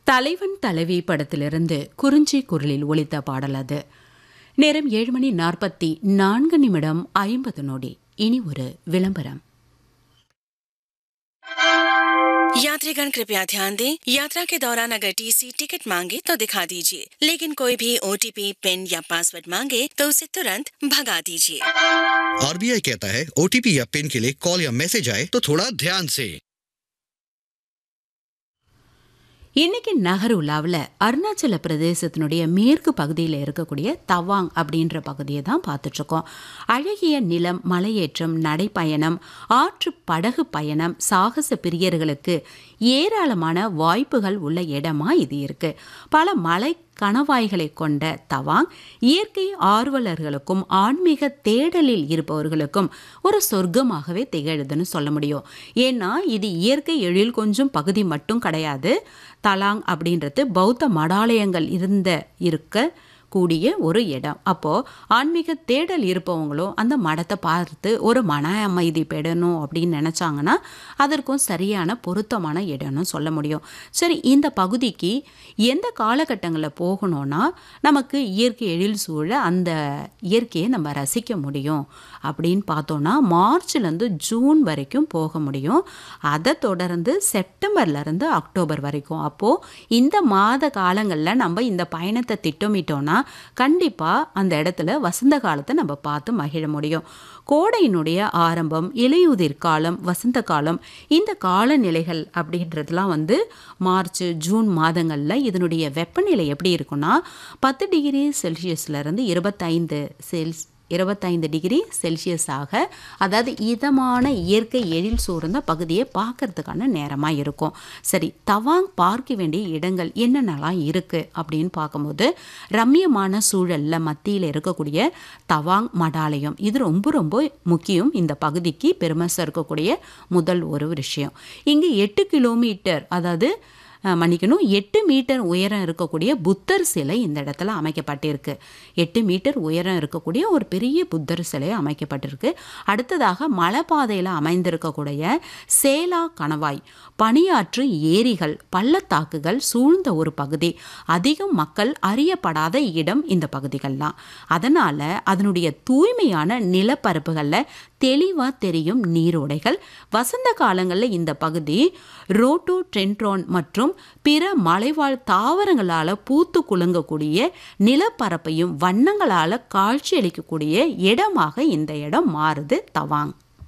தலைவன் தலைவி படத்திலிருந்து குறிஞ்சி குரலில் ஒலித்த பாடல் அது நேரம் ஏழு மணி நாற்பத்தி நான்கு நிமிடம் ஐம்பது நொடி இனி ஒரு விளம்பரம் यात्रीगण कृपया ध्यान दें यात्रा के दौरान अगर टीसी टिकट मांगे तो दिखा दीजिए लेकिन कोई भी ओटीपी पिन या पासवर्ड मांगे तो उसे तुरंत भगा दीजिए आरबीआई कहता है ओटीपी या पिन के लिए कॉल या मैसेज आए तो थोड़ा ध्यान से இன்னைக்கு நகர் உலாவில் அருணாச்சல பிரதேசத்தினுடைய மேற்கு பகுதியில் இருக்கக்கூடிய தவாங் அப்படின்ற பகுதியை தான் பார்த்துட்ருக்கோம் அழகிய நிலம் மலையேற்றம் நடைப்பயணம் ஆற்று படகு பயணம் சாகச பிரியர்களுக்கு ஏராளமான வாய்ப்புகள் உள்ள இடமா இது இருக்கு பல மலை கணவாய்களை கொண்ட தவாங் இயற்கை ஆர்வலர்களுக்கும் ஆன்மீக தேடலில் இருப்பவர்களுக்கும் ஒரு சொர்க்கமாகவே திகழுதுன்னு சொல்ல முடியும் ஏன்னா இது இயற்கை எழில் கொஞ்சம் பகுதி மட்டும் கிடையாது தலாங் அப்படின்றது பௌத்த மடாலயங்கள் இருந்த இருக்க கூடிய ஒரு இடம் அப்போது ஆன்மீக தேடல் இருப்பவங்களும் அந்த மடத்தை பார்த்து ஒரு மன அமைதி பெறணும் அப்படின்னு நினச்சாங்கன்னா அதற்கும் சரியான பொருத்தமான இடம்னு சொல்ல முடியும் சரி இந்த பகுதிக்கு எந்த காலகட்டங்களில் போகணும்னா நமக்கு இயற்கை எழில் சூழ அந்த இயற்கையை நம்ம ரசிக்க முடியும் அப்படின்னு பார்த்தோன்னா மார்ச்லேருந்து ஜூன் வரைக்கும் போக முடியும் அதை தொடர்ந்து செப்டம்பர்லேருந்து அக்டோபர் வரைக்கும் அப்போது இந்த மாத காலங்களில் நம்ம இந்த பயணத்தை திட்டமிட்டோன்னா கண்டிப்பாக அந்த இடத்துல வசந்த காலத்தை நம்ம பார்த்து மகிழ முடியும் கோடையினுடைய ஆரம்பம் இலையுதிர் காலம் வசந்த காலம் இந்த காலநிலைகள் அப்படின்றதுலாம் வந்து மார்ச் ஜூன் மாதங்களில் இதனுடைய வெப்பநிலை எப்படி இருக்குன்னா பத்து டிகிரி செல்சியஸ்லேருந்து இருபத்தைந்து செல்ஸ் இருபத்தைந்து டிகிரி செல்சியஸாக அதாவது இதமான இயற்கை எழில் சூழ்ந்த பகுதியை பார்க்கறதுக்கான நேரமாக இருக்கும் சரி தவாங் பார்க்க வேண்டிய இடங்கள் என்னென்னலாம் இருக்குது அப்படின்னு பார்க்கும்போது ரம்யமான சூழலில் மத்தியில் இருக்கக்கூடிய தவாங் மடாலயம் இது ரொம்ப ரொம்ப முக்கியம் இந்த பகுதிக்கு பெருமை சேர்க்கக்கூடிய முதல் ஒரு விஷயம் இங்கே எட்டு கிலோமீட்டர் அதாவது மன்னிக்கணும் எட்டு மீட்டர் உயரம் இருக்கக்கூடிய புத்தர் சிலை இந்த இடத்துல அமைக்கப்பட்டிருக்கு எட்டு மீட்டர் உயரம் இருக்கக்கூடிய ஒரு பெரிய புத்தர் சிலை அமைக்கப்பட்டிருக்கு அடுத்ததாக மலைப்பாதையில் அமைந்திருக்கக்கூடிய சேலா கணவாய் பனியாற்று ஏரிகள் பள்ளத்தாக்குகள் சூழ்ந்த ஒரு பகுதி அதிகம் மக்கள் அறியப்படாத இடம் இந்த பகுதிகள்லாம் அதனால் அதனுடைய தூய்மையான நிலப்பரப்புகளில் தெளிவாக தெரியும் நீரோடைகள் வசந்த காலங்களில் இந்த பகுதி ரோட்டோ ட்ரென்ட்ரோன் மற்றும் பிற மலைவாழ் தாவரங்களால் பூத்து குலுங்கக்கூடிய நிலப்பரப்பையும் வண்ணங்களால் காட்சியளிக்கக்கூடிய இடமாக இந்த இடம் மாறுது தவாங்